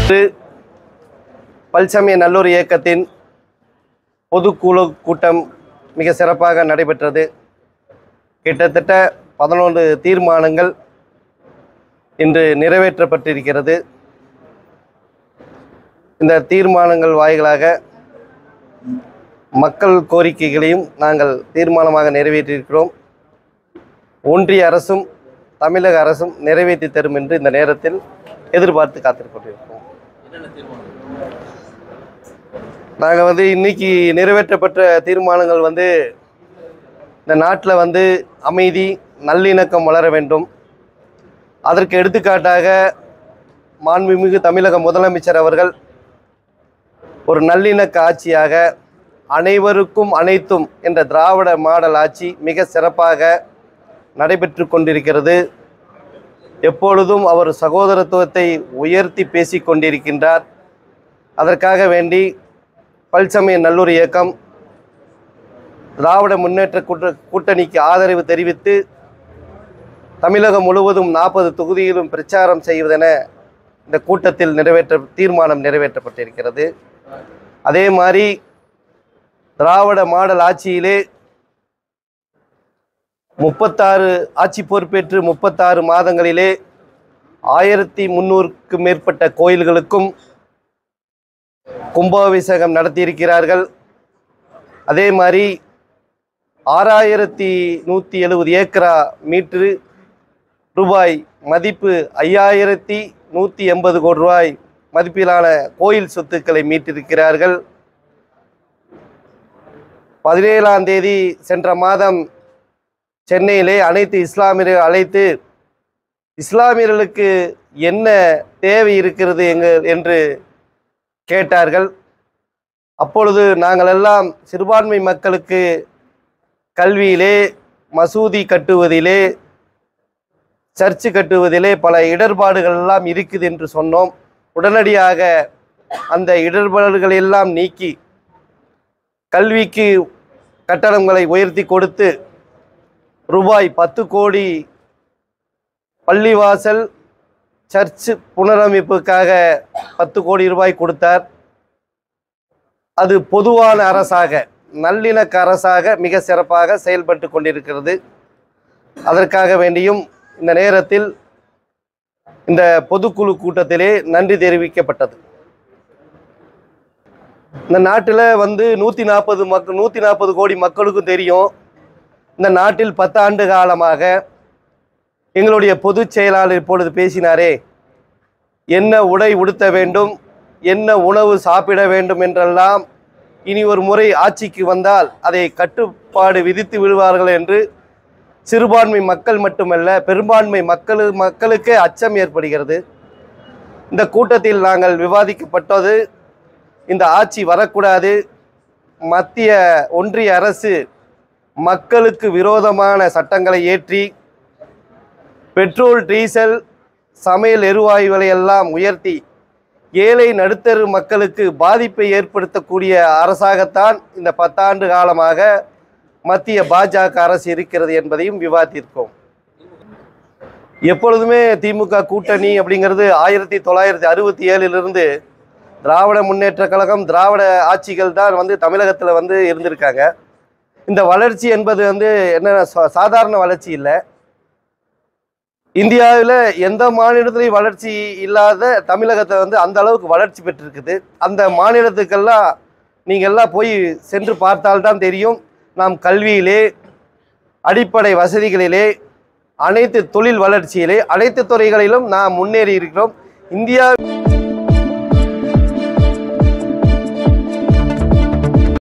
இன்று பல்சமய நல்லூர் இயக்கத்தின் பொதுக்குழு கூட்டம் மிக சிறப்பாக நடைபெற்றது கிட்டத்தட்ட பதினொன்று தீர்மானங்கள் இன்று நிறைவேற்றப்பட்டிருக்கிறது இந்த தீர்மானங்கள் வாயிலாக மக்கள் கோரிக்கைகளையும் நாங்கள் தீர்மானமாக நிறைவேற்றியிருக்கிறோம் ஒன்றிய அரசும் தமிழக அரசும் நிறைவேற்றி தரும் என்று இந்த நேரத்தில் எதிர்பார்த்து காத்துக் கொண்டிருக்கிறோம் நாங்கள் வந்து இன்னைக்கு நிறைவேற்றப்பட்ட தீர்மானங்கள் வந்து இந்த நாட்டில் வந்து அமைதி நல்லிணக்கம் வளர வேண்டும் அதற்கு எடுத்துக்காட்டாக மாண்புமிகு தமிழக முதலமைச்சர் அவர்கள் ஒரு நல்லிணக்க ஆட்சியாக அனைவருக்கும் அனைத்தும் என்ற திராவிட மாடல் ஆட்சி மிக சிறப்பாக நடைபெற்று கொண்டிருக்கிறது எப்பொழுதும் அவர் சகோதரத்துவத்தை உயர்த்தி பேசிக் கொண்டிருக்கின்றார் அதற்காக வேண்டி பல்சமய நல்லூர் இயக்கம் திராவிட முன்னேற்ற கூட்ட கூட்டணிக்கு ஆதரவு தெரிவித்து தமிழகம் முழுவதும் நாற்பது தொகுதியிலும் பிரச்சாரம் செய்வதென இந்த கூட்டத்தில் நிறைவேற்ற தீர்மானம் நிறைவேற்றப்பட்டிருக்கிறது அதே மாதிரி திராவிட மாடல் ஆட்சியிலே முப்பத்தாறு ஆட்சி பொறுப்பேற்று முப்பத்தாறு மாதங்களிலே ஆயிரத்தி முந்நூறுக்கும் மேற்பட்ட கோயில்களுக்கும் கும்பாபிஷேகம் நடத்தியிருக்கிறார்கள் அதே மாதிரி ஆறாயிரத்தி நூற்றி எழுபது ஏக்கரா மீட்ரு ரூபாய் மதிப்பு ஐயாயிரத்தி நூற்றி எண்பது கோடி ரூபாய் மதிப்பிலான கோயில் சொத்துக்களை மீட்டிருக்கிறார்கள் பதினேழாம் தேதி சென்ற மாதம் சென்னையிலே அனைத்து இஸ்லாமியர்கள் அழைத்து இஸ்லாமியர்களுக்கு என்ன தேவை இருக்கிறது எங்க என்று கேட்டார்கள் அப்பொழுது நாங்கள் எல்லாம் சிறுபான்மை மக்களுக்கு கல்வியிலே மசூதி கட்டுவதிலே சர்ச்சு கட்டுவதிலே பல இடர்பாடுகள் எல்லாம் இருக்குது என்று சொன்னோம் உடனடியாக அந்த இடர்பாடுகள் எல்லாம் நீக்கி கல்விக்கு கட்டணங்களை உயர்த்தி கொடுத்து ரூபாய் பத்து கோடி பள்ளிவாசல் சர்ச் புனரமைப்புக்காக பத்து கோடி ரூபாய் கொடுத்தார் அது பொதுவான அரசாக நல்லிணக்க அரசாக மிக சிறப்பாக செயல்பட்டு கொண்டிருக்கிறது அதற்காக வேண்டியும் இந்த நேரத்தில் இந்த பொதுக்குழு கூட்டத்திலே நன்றி தெரிவிக்கப்பட்டது இந்த நாட்டில் வந்து நூற்றி நாற்பது மக்கள் நூற்றி நாற்பது கோடி மக்களுக்கும் தெரியும் இந்த நாட்டில் பத்தாண்டு காலமாக எங்களுடைய பொதுச் செயலாளர் இப்பொழுது பேசினாரே என்ன உடை உடுத்த வேண்டும் என்ன உணவு சாப்பிட வேண்டும் என்றெல்லாம் இனி ஒரு முறை ஆட்சிக்கு வந்தால் அதை கட்டுப்பாடு விதித்து விடுவார்கள் என்று சிறுபான்மை மக்கள் மட்டுமல்ல பெரும்பான்மை மக்கள் மக்களுக்கே அச்சம் ஏற்படுகிறது இந்த கூட்டத்தில் நாங்கள் விவாதிக்கப்பட்டது இந்த ஆட்சி வரக்கூடாது மத்திய ஒன்றிய அரசு மக்களுக்கு விரோதமான சட்டங்களை ஏற்றி பெட்ரோல் டீசல் சமையல் எரிவாயுகளை எல்லாம் உயர்த்தி ஏழை நடுத்தரு மக்களுக்கு பாதிப்பை ஏற்படுத்தக்கூடிய அரசாகத்தான் இந்த பத்தாண்டு காலமாக மத்திய பாஜக அரசு இருக்கிறது என்பதையும் விவாதித்திருக்கோம் எப்பொழுதுமே திமுக கூட்டணி அப்படிங்கிறது ஆயிரத்தி தொள்ளாயிரத்தி அறுபத்தி ஏழிலிருந்து திராவிட முன்னேற்ற கழகம் திராவிட ஆட்சிகள் தான் வந்து தமிழகத்தில் வந்து இருந்திருக்காங்க இந்த வளர்ச்சி என்பது வந்து என்ன சா- சாதாரண வளர்ச்சி இல்லை இந்தியாவில் எந்த மாநிலத்திலையும் வளர்ச்சி இல்லாத தமிழகத்தை வந்து அந்த அளவுக்கு வளர்ச்சி பெற்றிருக்குது அந்த மாநிலத்துக்கெல்லாம் நீங்கள் எல்லாம் போய் சென்று பார்த்தால்தான் தெரியும் நாம் கல்வியிலே அடிப்படை வசதிகளிலே அனைத்து தொழில் வளர்ச்சியிலே அனைத்து துறைகளிலும் நாம் முன்னேறி இருக்கிறோம் இந்தியா